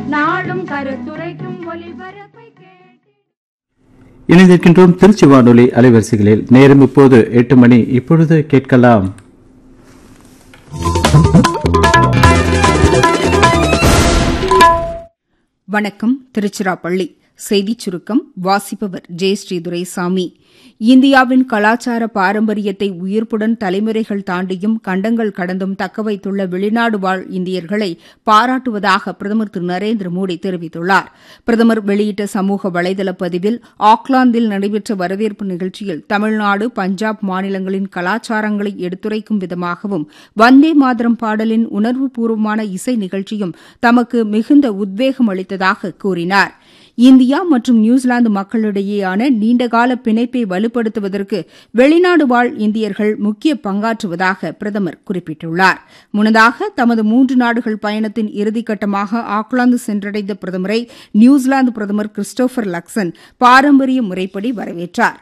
நாடும் கருத்துரைக்கும் ஒலிபரப்பை கேட்டு இணைந்திருக்கின்றோம் திருச்சி வானொலி அலைவரிசைகளில் நேரம் இப்போது எட்டு மணி இப்பொழுது கேட்கலாம் வணக்கம் திருச்சிராப்பள்ளி செய்திச் சுருக்கம் வாசிப்பவர் ஜெயஸ்ரீ துரைசாமி இந்தியாவின் கலாச்சார பாரம்பரியத்தை உயிர்ப்புடன் தலைமுறைகள் தாண்டியும் கண்டங்கள் கடந்தும் தக்கவைத்துள்ள வெளிநாடு வாழ் இந்தியர்களை பாராட்டுவதாக பிரதமர் திரு நரேந்திர மோடி தெரிவித்துள்ளார் பிரதமர் வெளியிட்ட சமூக வலைதள பதிவில் ஆக்லாந்தில் நடைபெற்ற வரவேற்பு நிகழ்ச்சியில் தமிழ்நாடு பஞ்சாப் மாநிலங்களின் கலாச்சாரங்களை எடுத்துரைக்கும் விதமாகவும் வந்தே மாதரம் பாடலின் உணர்வுபூர்வமான இசை நிகழ்ச்சியும் தமக்கு மிகுந்த உத்வேகம் அளித்ததாக கூறினார் இந்தியா மற்றும் நியூசிலாந்து மக்களிடையேயான நீண்டகால பிணைப்பை வலுப்படுத்துவதற்கு வெளிநாடு வாழ் இந்தியர்கள் முக்கிய பங்காற்றுவதாக பிரதமர் குறிப்பிட்டுள்ளார் முன்னதாக தமது மூன்று நாடுகள் பயணத்தின் இறுதிக்கட்டமாக ஆக்லாந்து சென்றடைந்த பிரதமரை நியூசிலாந்து பிரதமர் கிறிஸ்டோபர் லக்சன் பாரம்பரிய முறைப்படி வரவேற்றார்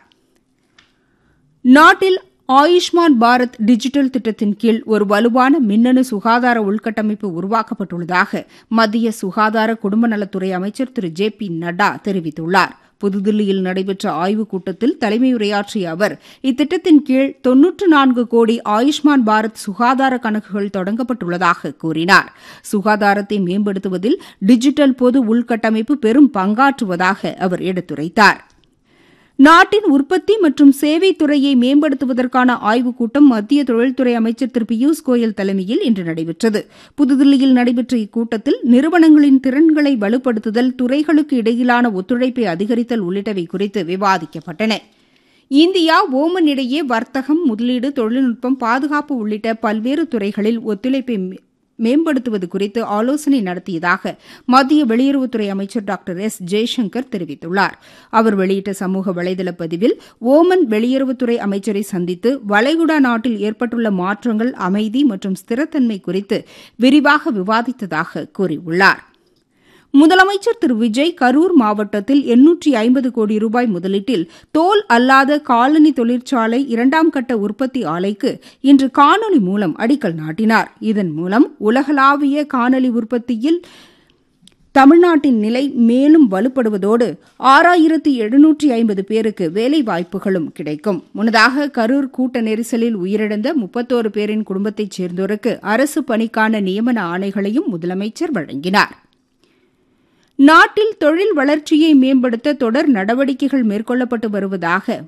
நாட்டில் ஆயுஷ்மான் பாரத் டிஜிட்டல் திட்டத்தின் கீழ் ஒரு வலுவான மின்னணு சுகாதார உள்கட்டமைப்பு உருவாக்கப்பட்டுள்ளதாக மத்திய சுகாதார குடும்ப நலத்துறை அமைச்சர் திரு ஜே பி நட்டா தெரிவித்துள்ளார் புதுதில்லியில் நடைபெற்ற ஆய்வுக் கூட்டத்தில் தலைமையுரையாற்றிய அவர் இத்திட்டத்தின் கீழ் தொன்னூற்று நான்கு கோடி ஆயுஷ்மான் பாரத் சுகாதார கணக்குகள் தொடங்கப்பட்டுள்ளதாக கூறினார் சுகாதாரத்தை மேம்படுத்துவதில் டிஜிட்டல் பொது உள்கட்டமைப்பு பெரும் பங்காற்றுவதாக அவர் எடுத்துரைத்தார் நாட்டின் உற்பத்தி மற்றும் சேவை துறையை மேம்படுத்துவதற்கான ஆய்வுக் கூட்டம் மத்திய தொழில்துறை அமைச்சர் திரு பியூஷ் கோயல் தலைமையில் இன்று நடைபெற்றது புதுதில்லியில் நடைபெற்ற இக்கூட்டத்தில் நிறுவனங்களின் திறன்களை வலுப்படுத்துதல் துறைகளுக்கு இடையிலான ஒத்துழைப்பை அதிகரித்தல் உள்ளிட்டவை குறித்து விவாதிக்கப்பட்டன இந்தியா ஓமன் இடையே வர்த்தகம் முதலீடு தொழில்நுட்பம் பாதுகாப்பு உள்ளிட்ட பல்வேறு துறைகளில் ஒத்துழைப்பை மேம்படுத்துவது குறித்து ஆலோசனை நடத்தியதாக மத்திய வெளியுறவுத்துறை அமைச்சர் டாக்டர் எஸ் ஜெய்சங்கர் தெரிவித்துள்ளார் அவர் வெளியிட்ட சமூக வலைதள பதிவில் ஓமன் வெளியுறவுத்துறை அமைச்சரை சந்தித்து வளைகுடா நாட்டில் ஏற்பட்டுள்ள மாற்றங்கள் அமைதி மற்றும் ஸ்திரத்தன்மை குறித்து விரிவாக விவாதித்ததாக கூறியுள்ளார் முதலமைச்சர் திரு விஜய் கரூர் மாவட்டத்தில் எண்ணூற்றி ஐம்பது கோடி ரூபாய் முதலீட்டில் தோல் அல்லாத காலனி தொழிற்சாலை இரண்டாம் கட்ட உற்பத்தி ஆலைக்கு இன்று காணொலி மூலம் அடிக்கல் நாட்டினார் இதன் மூலம் உலகளாவிய காணொலி உற்பத்தியில் தமிழ்நாட்டின் நிலை மேலும் வலுப்படுவதோடு ஆறாயிரத்தி எழுநூற்றி ஐம்பது பேருக்கு வேலைவாய்ப்புகளும் கிடைக்கும் முன்னதாக கரூர் கூட்ட நெரிசலில் உயிரிழந்த முப்பத்தோரு பேரின் குடும்பத்தைச் சேர்ந்தோருக்கு அரசு பணிக்கான நியமன ஆணைகளையும் முதலமைச்சர் வழங்கினார் நாட்டில் தொழில் வளர்ச்சியை மேம்படுத்த தொடர் நடவடிக்கைகள் மேற்கொள்ளப்பட்டு வருவதாக